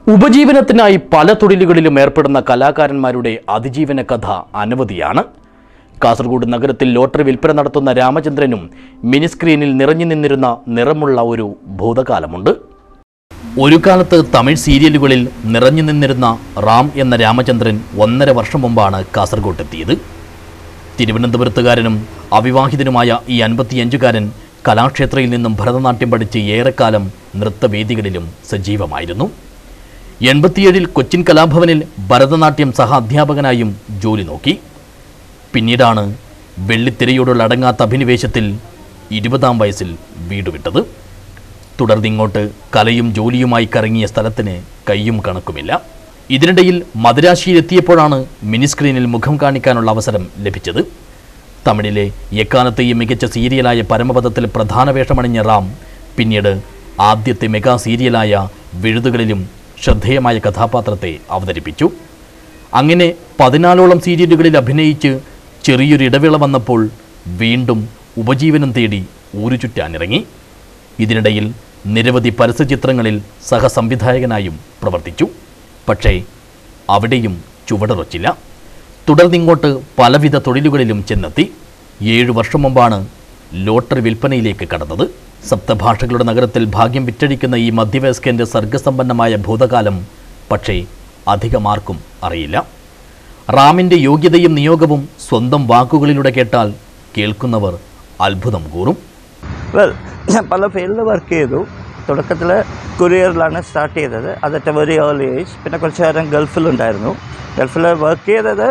ഉപജീവനത്തിനായി പല തൊഴിലുകളിലും ഏർപ്പെടുന്ന കലാകാരന്മാരുടെ അതിജീവന കഥ അനവധിയാണ് കാസർഗോഡ് നഗരത്തിൽ ലോട്ടറി വിൽപ്പന നടത്തുന്ന രാമചന്ദ്രനും മിനി സ്ക്രീനിൽ നിറഞ്ഞു നിന്നിരുന്ന നിറമുള്ള ഒരു ഭൂതകാലമുണ്ട് ഒരു കാലത്ത് തമിഴ് സീരിയലുകളിൽ നിറഞ്ഞു നിന്നിരുന്ന റാം എന്ന രാമചന്ദ്രൻ ഒന്നര വർഷം മുമ്പാണ് കാസർഗോട്ടെത്തിയത് തിരുവനന്തപുരത്തുകാരനും അവിവാഹിതനുമായ ഈ അൻപത്തിയഞ്ചുകാരൻ കലാക്ഷേത്രയിൽ നിന്നും ഭരതനാട്യം പഠിച്ച് ഏറെക്കാലം നൃത്തവേദികളിലും സജീവമായിരുന്നു എൺപത്തിയേഴിൽ കൊച്ചിൻ കലാഭവനിൽ ഭരതനാട്യം സഹ അധ്യാപകനായും ജോലി നോക്കി പിന്നീടാണ് വെള്ളിത്തിരയോടുള്ള അടങ്ങാത്ത അഭിനിവേശത്തിൽ ഇരുപതാം വയസ്സിൽ വീട് വിട്ടത് തുടർന്നിങ്ങോട്ട് കലയും ജോലിയുമായി കറങ്ങിയ സ്ഥലത്തിന് കയ്യും കണക്കുമില്ല ഇതിനിടയിൽ മദുരാശിയിലെത്തിയപ്പോഴാണ് മിനി സ്ക്രീനിൽ മുഖം കാണിക്കാനുള്ള അവസരം ലഭിച്ചത് തമിഴിലെ എക്കാലത്തെയും മികച്ച സീരിയലായ പരമപദത്തിൽ പ്രധാന വേഷമണിഞ്ഞ റാം പിന്നീട് ആദ്യത്തെ മെഗാ സീരിയലായ വിഴുതുകളിലും ശ്രദ്ധേയമായ കഥാപാത്രത്തെ അവതരിപ്പിച്ചു അങ്ങനെ പതിനാലോളം സീരിയലുകളിൽ അഭിനയിച്ച് ചെറിയൊരു ഇടവേള വന്നപ്പോൾ വീണ്ടും ഉപജീവനം തേടി ഊരുചുറ്റാനിറങ്ങി ഇതിനിടയിൽ നിരവധി പരസ്യചിത്രങ്ങളിൽ സഹസംവിധായകനായും പ്രവർത്തിച്ചു പക്ഷേ അവിടെയും ചുവടുറച്ചില്ല തുടർന്നിങ്ങോട്ട് പലവിധ തൊഴിലുകളിലും ചെന്നെത്തി ഏഴു വർഷം മുമ്പാണ് ലോട്ടറി വിൽപ്പനയിലേക്ക് കടന്നത് സപ്തഭാഷകളുടെ നഗരത്തിൽ ഭാഗ്യം വിറ്റഴിക്കുന്ന ഈ മധ്യവയസ്കന്റെ സർഗസമ്പന്നമായ ഭൂതകാലം പക്ഷേ അധികമാർക്കും അറിയില്ല റാമിൻ്റെ യോഗ്യതയും നിയോഗവും സ്വന്തം വാക്കുകളിലൂടെ കേട്ടാൽ കേൾക്കുന്നവർ അത്ഭുതം കൂറും വെൽ ഞാൻ പല ഫീൽഡിൽ വർക്ക് ചെയ്തു തുടക്കത്തിൽ കൊറിയറിലാണ് സ്റ്റാർട്ട് ചെയ്തത് അതൊക്കെ വെരി ഏർലി ഏജ് പിന്നെ കുറച്ച് നേരം ഗൾഫിലുണ്ടായിരുന്നു ഗൾഫിൽ വർക്ക് ചെയ്തത്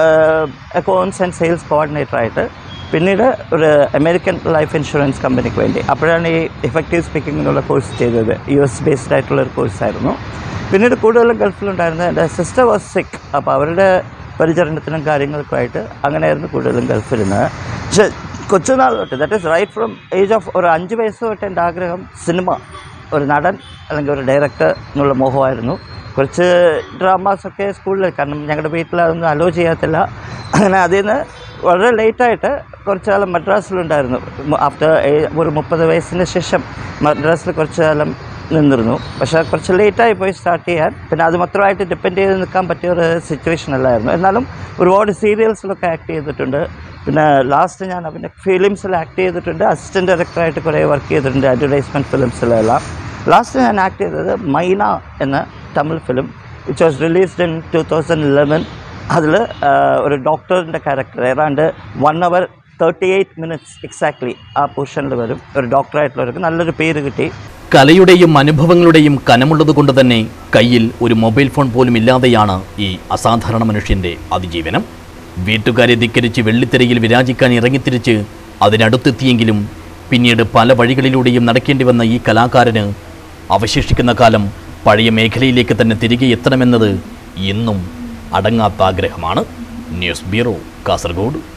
അക്കൗണ്ട്സ് ആൻഡ് സെയിൽസ് കോർഡിനേറ്റർ ആയിട്ട് പിന്നീട് ഒരു അമേരിക്കൻ ലൈഫ് ഇൻഷുറൻസ് കമ്പനിക്ക് വേണ്ടി അപ്പോഴാണ് ഈ ഇഫക്റ്റീവ് സ്പീക്കിംഗ് എന്നുള്ള കോഴ്സ് ചെയ്തത് യു എസ് ബേസ്ഡ് ആയിട്ടുള്ള ഒരു കോഴ്സായിരുന്നു പിന്നീട് കൂടുതലും ഗൾഫിലുണ്ടായിരുന്നത് എൻ്റെ സിസ്റ്റർ വാസ് സിക്ക് അപ്പോൾ അവരുടെ പരിചരണത്തിനും കാര്യങ്ങൾക്കുമായിട്ട് അങ്ങനെയായിരുന്നു കൂടുതലും ഗൾഫിലിരുന്നത് പക്ഷേ കൊച്ചുനാൾ തൊട്ട് that is right from age of ഒരു അഞ്ച് വയസ്സ് തൊട്ട് എൻ്റെ ആഗ്രഹം സിനിമ ഒരു നടൻ അല്ലെങ്കിൽ ഒരു ഡയറക്ടർ എന്നുള്ള മോഹമായിരുന്നു കുറച്ച് ഡ്രാമാസൊക്കെ സ്കൂളിൽ കാരണം ഞങ്ങളുടെ വീട്ടിൽ അതൊന്നും അലോ ചെയ്യാത്തില്ല അങ്ങനെ അതിൽ നിന്ന് വളരെ ലേറ്റായിട്ട് കുറച്ച് കാലം മദ്രാസിലുണ്ടായിരുന്നു ആഫ്റ്റർ ഒരു മുപ്പത് വയസ്സിന് ശേഷം മദ്രാസിൽ കുറച്ച് കാലം നിന്നിരുന്നു പക്ഷേ കുറച്ച് ലേറ്റായി പോയി സ്റ്റാർട്ട് ചെയ്യാൻ പിന്നെ അത് മാത്രമായിട്ട് ഡിപ്പെൻഡ് ചെയ്ത് നിൽക്കാൻ പറ്റിയ ഒരു സിറ്റുവേഷൻ അല്ലായിരുന്നു എന്നാലും ഒരുപാട് സീരിയൽസിലൊക്കെ ആക്ട് ചെയ്തിട്ടുണ്ട് പിന്നെ ലാസ്റ്റ് ഞാൻ പിന്നെ ഫിലിംസിൽ ആക്ട് ചെയ്തിട്ടുണ്ട് അസിസ്റ്റൻറ്റ് ഡയറക്ടറായിട്ട് കുറേ വർക്ക് ചെയ്തിട്ടുണ്ട് അഡ്വർടൈസ്മെൻറ്റ് ഫിലിംസിലെല്ലാം ലാസ്റ്റ് ഞാൻ ആക്ട് ചെയ്തത് മൈന എന്ന Tamil film which was released in two thousand eleven അതിൽ ഒരു ഡോക്ടറിൻ്റെ ക്യാരക്ടർ ഏതാണ്ട് one hour thirty eight minutes exactly ആ പൊസിഷനിൽ വരും ഒരു ഡോക്ടറായിട്ടുള്ളവർക്ക് നല്ലൊരു പേര് കിട്ടി കലയുടെയും അനുഭവങ്ങളുടെയും കനമുള്ളതുകൊണ്ട് തന്നെ കയ്യിൽ ഒരു മൊബൈൽ ഫോൺ പോലും ഇല്ലാതെയാണ് ഈ അസാധാരണ മനുഷ്യന്റെ അതിജീവനം വീട്ടുകാരെ ധിക്കരിച്ച് വെള്ളിത്തിരയിൽ വിരാജിക്കാൻ ഇറങ്ങിത്തിരിച്ച് അതിനടുത്തെത്തിയെങ്കിലും പിന്നീട് പല വഴികളിലൂടെയും നടക്കേണ്ടി വന്ന ഈ കലാകാരന് അവശേഷിക്കുന്ന കാലം പഴയ മേഖലയിലേക്ക് തന്നെ തിരികെ എത്തണമെന്നത് ഇന്നും അടങ്ങാത്ത ആഗ്രഹമാണ് ന്യൂസ് ബ്യൂറോ കാസർഗോഡ്